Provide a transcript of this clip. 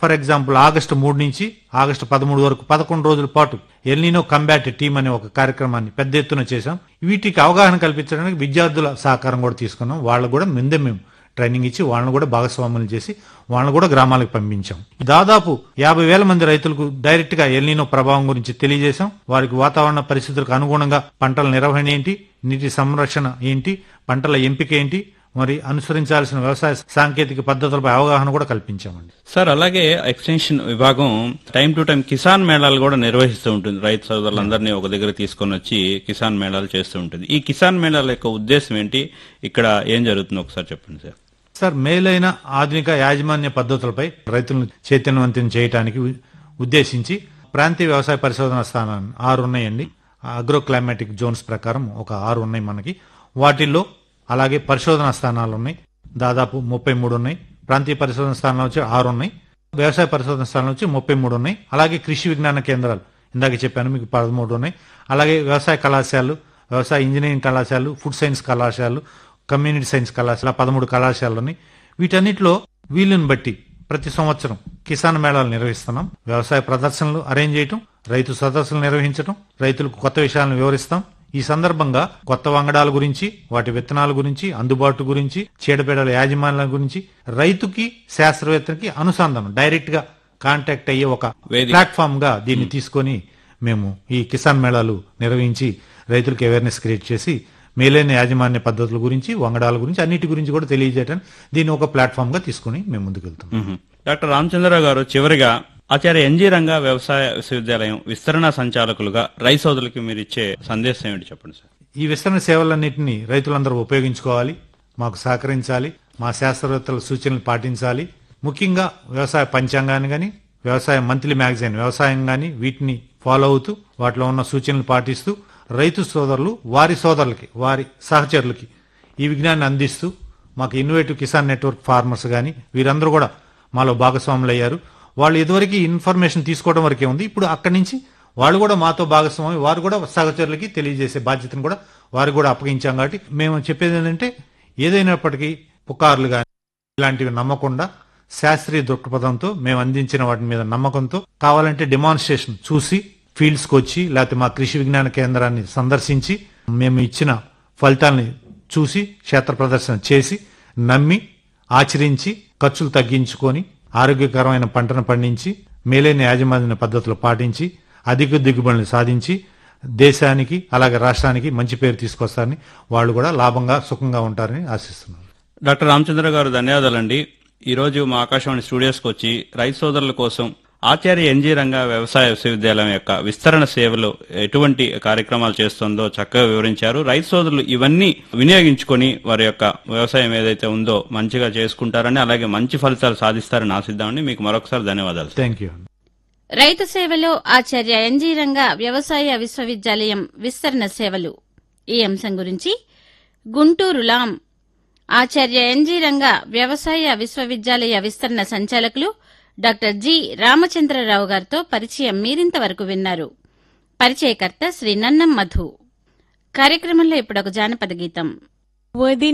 For example August మూడు నుంచి August పదమూడు వరకు పదకొండు రోజుల పాటు ఎల్నినో కంబాట్ టీమ్ అనే ఒక కార్యక్రమాన్ని పెద్ద ఎత్తున చేశాం వీటికి అవగాహన కల్పించడానికి విద్యార్థుల సహకారం కూడా తీసుకున్నాం వాళ్ళకు కూడా ముందే మేము ట్రైనింగ్ ఇచ్చి వాళ్ళని కూడా భాగస్వాములు చేసి వాళ్ళని కూడా గ్రామాలకు పంపించాం దాదాపు యాభై వేల మంది రైతులకు డైరెక్ట్ గా ఎల్నినో ప్రభావం గురించి తెలియజేశాం వారికి వాతావరణ పరిస్థితులకు అనుగుణంగా పంటల నిర్వహణ ఏంటి నీటి సంరక్షణ ఏంటి పంటల ఎంపిక ఏంటి మరి అనుసరించాల్సిన వ్యవసాయ సాంకేతిక పద్ధతులపై అవగాహన కూడా కల్పించామండి సార్ అలాగే ఎక్స్టెన్షన్ విభాగం టైం టు టైం కిసాన్ మేళాలు కూడా నిర్వహిస్తూ ఉంటుంది రైతు సోదరులందరినీ ఒక దగ్గర తీసుకొని వచ్చి కిసాన్ మేళాలు చేస్తూ ఉంటుంది ఈ కిసాన్ మేళాల యొక్క ఉద్దేశం ఏంటి ఇక్కడ ఏం జరుగుతుందో ఒకసారి చెప్పండి సార్ సార్ మేలైన ఆధునిక యాజమాన్య పద్ధతులపై రైతులను చైతన్యవంతం చేయడానికి ఉ- ఉద్దేశించి ప్రాంతీయ వ్యవసాయ పరిశోధన స్థానాన్ని ఆరు ఉన్నాయండి అగ్రో క్లైమాటిక్ జోన్స్ ప్రకారం ఒక ఆరు ఉన్నాయి మనకి వాటిల్లో అలాగే పరిశోధన స్థానాలు ఉన్నాయి దాదాపు ముప్పై మూడు ఉన్నాయి ప్రాంతీయ పరిశోధన స్థానాలు వచ్చి ఆరు ఉన్నాయి వ్యవసాయ పరిశోధన స్థానాలు వచ్చి ముప్పై మూడు ఉన్నాయి అలాగే కృషి విజ్ఞాన కేంద్రాలు ఇందాక చెప్పాను మీకు పదమూడు ఉన్నాయి అలాగే వ్యవసాయ కళాశాలలు వ్యవసాయ ఇంజనీరింగ్ కళాశాలలు ఫుడ్ సైన్స్ కళాశాలలు కమ్యూనిటీ సైన్స్ కళాశాల పదమూడు కళాశాలలు ఉన్నాయి వీటన్నిటిలో వీలుని బట్టి ప్రతి సంవత్సరం కిసాన్ మేళాలు నిర్వహిస్తున్నాం వ్యవసాయ ప్రదర్శనలు అరేంజ్ చేయటం రైతు సదస్సులు నిర్వహించడం రైతులకు కొత్త విషయాలను వివరిస్తాం ఈ సందర్భంగా కొత్త వంగడాల గురించి వాటి విత్తనాల గురించి అందుబాటు గురించి చీడపీడల యాజమాన్యాల గురించి రైతుకి శాస్త్రవేత్తకి అనుసంధానం డైరెక్ట్ గా కాంటాక్ట్ అయ్యే ఒక వేదిక. ప్లాట్ఫామ్ గా దీన్ని తీసుకొని మేము ఈ కిసాన్ మేళాలు నిర్వహించి రైతులకు అవేర్నెస్ క్రియేట్ చేసి మేలైన యాజమాన్య పద్ధతుల గురించి వంగడాల గురించి అన్నిటి గురించి కూడా తెలియజేయడానికి దీన్ని ఒక ప్లాట్ఫామ్ గా తీసుకుని మేము ముందుకు వెళ్తాం మ్మ్. డాక్టర్ రామచంద్రరావు గారు చివరిగా ఆచార్య ఎన్జీ రంగా వ్యవసాయ విశ్వవిద్యాలయం విస్తరణ సంచాలకులుగా రైతు సోదరులకి మీరు ఇచ్చే సందేశం ఏంటి చెప్పండి సార్ ఈ విస్తరణ సేవలన్నింటినీ రైతులందరూ ఉపయోగించుకోవాలి మాకు సహకరించాలి మా శాస్త్రవేత్తల సూచనలు పాటించాలి ముఖ్యంగా వ్యవసాయ పంచాంగాన్ని గాని వ్యవసాయ మంత్లీ మ్యాగజైన్ వ్యవసాయం గాని వీటిని ఫాలో అవుతూ వాటిలో ఉన్న సూచనలు పాటిస్తూ రైతు సోదరులు వారి సోదరులకి వారి సహచరులకి ఈ విజ్ఞానాన్ని అందిస్తూ మాకు ఇన్నోవేటివ్ కిసాన్ నెట్వర్క్ ఫార్మర్స్ గాని వీరందరూ కూడా మాలో భాగస్వాములు అయ్యారు వాళ్ళు ఇదివరకు ఇన్ఫర్మేషన్ తీసుకోవడం వరకే ఉంది ఇప్పుడు అక్కడి నుంచి వాళ్ళు కూడా మాతో భాగస్వామి వారు కూడా సహచరులకి తెలియజేసే బాధ్యతను కూడా వారు కూడా అప్పగించాం కాబట్టి మేము చెప్పేది ఏంటంటే ఏదైనప్పటికీ పుకార్లు కానీ ఇలాంటివి నమ్మకుండా శాస్త్రీయ దృక్పథంతో మేము అందించిన వాటి మీద నమ్మకంతో కావాలంటే డెమాన్స్ట్రేషన్ చూసి ఫీల్డ్స్కి వచ్చి లేకపోతే మా కృషి విజ్ఞాన కేంద్రాన్ని సందర్శించి మేము ఇచ్చిన ఫలితాల్ని చూసి క్షేత్ర ప్రదర్శన చేసి నమ్మి ఆచరించి ఖర్చులు తగ్గించుకొని ఆరోగ్యకరమైన పంటను పండించి మేలైన యాజమాన్య పద్ధతులు పాటించి అధిక దిగుబడులు సాధించి దేశానికి అలాగే రాష్ట్రానికి మంచి పేరు తీసుకొస్తారని వాళ్ళు కూడా లాభంగా సుఖంగా ఉంటారని ఆశిస్తున్నాను డాక్టర్ రామచంద్ర గారు ధన్యవాదాలండి ఈ రోజు మా ఆకాశవాణి స్టూడియోస్కి వచ్చి రైతు సోదరుల కోసం ఆచార్య ఎన్జీ రంగా వ్యవసాయ విశ్వవిద్యాలయం యొక్క విస్తరణ సేవలు ఎటువంటి కార్యక్రమాలు చేస్తుందో చక్కగా వివరించారు రైతు సోదరులు ఇవన్నీ వినియోగించుకొని వారి యొక్క వ్యవసాయం ఏదైతే ఉందో మంచిగా చేసుకుంటారని అలాగే మంచి ఫలితాలు సాధిస్తారని ఆశిద్దామని మీకు మరొకసారి ధన్యవాదాలు థ్యాంక్ యూ రైతు సేవలో ఆచార్య ఎన్జీ రంగా వ్యవసాయ విశ్వవిద్యాలయం విస్తరణ సేవలు ఈ అంశం గురించి గుంటూరు లాం ఆచార్య ఎన్జీ రంగా వ్యవసాయ విశ్వవిద్యాలయ విస్తరణ సంచాలకులు డాక్టర్ జి రామచంద్రరావు గారితో పరిచయం మీరింతవరకు విన్నారు పరిచయకర్త శ్రీ నన్నం మధు కార్యక్రమంలో ఇప్పుడు ఒక జానపద గీతం వదిన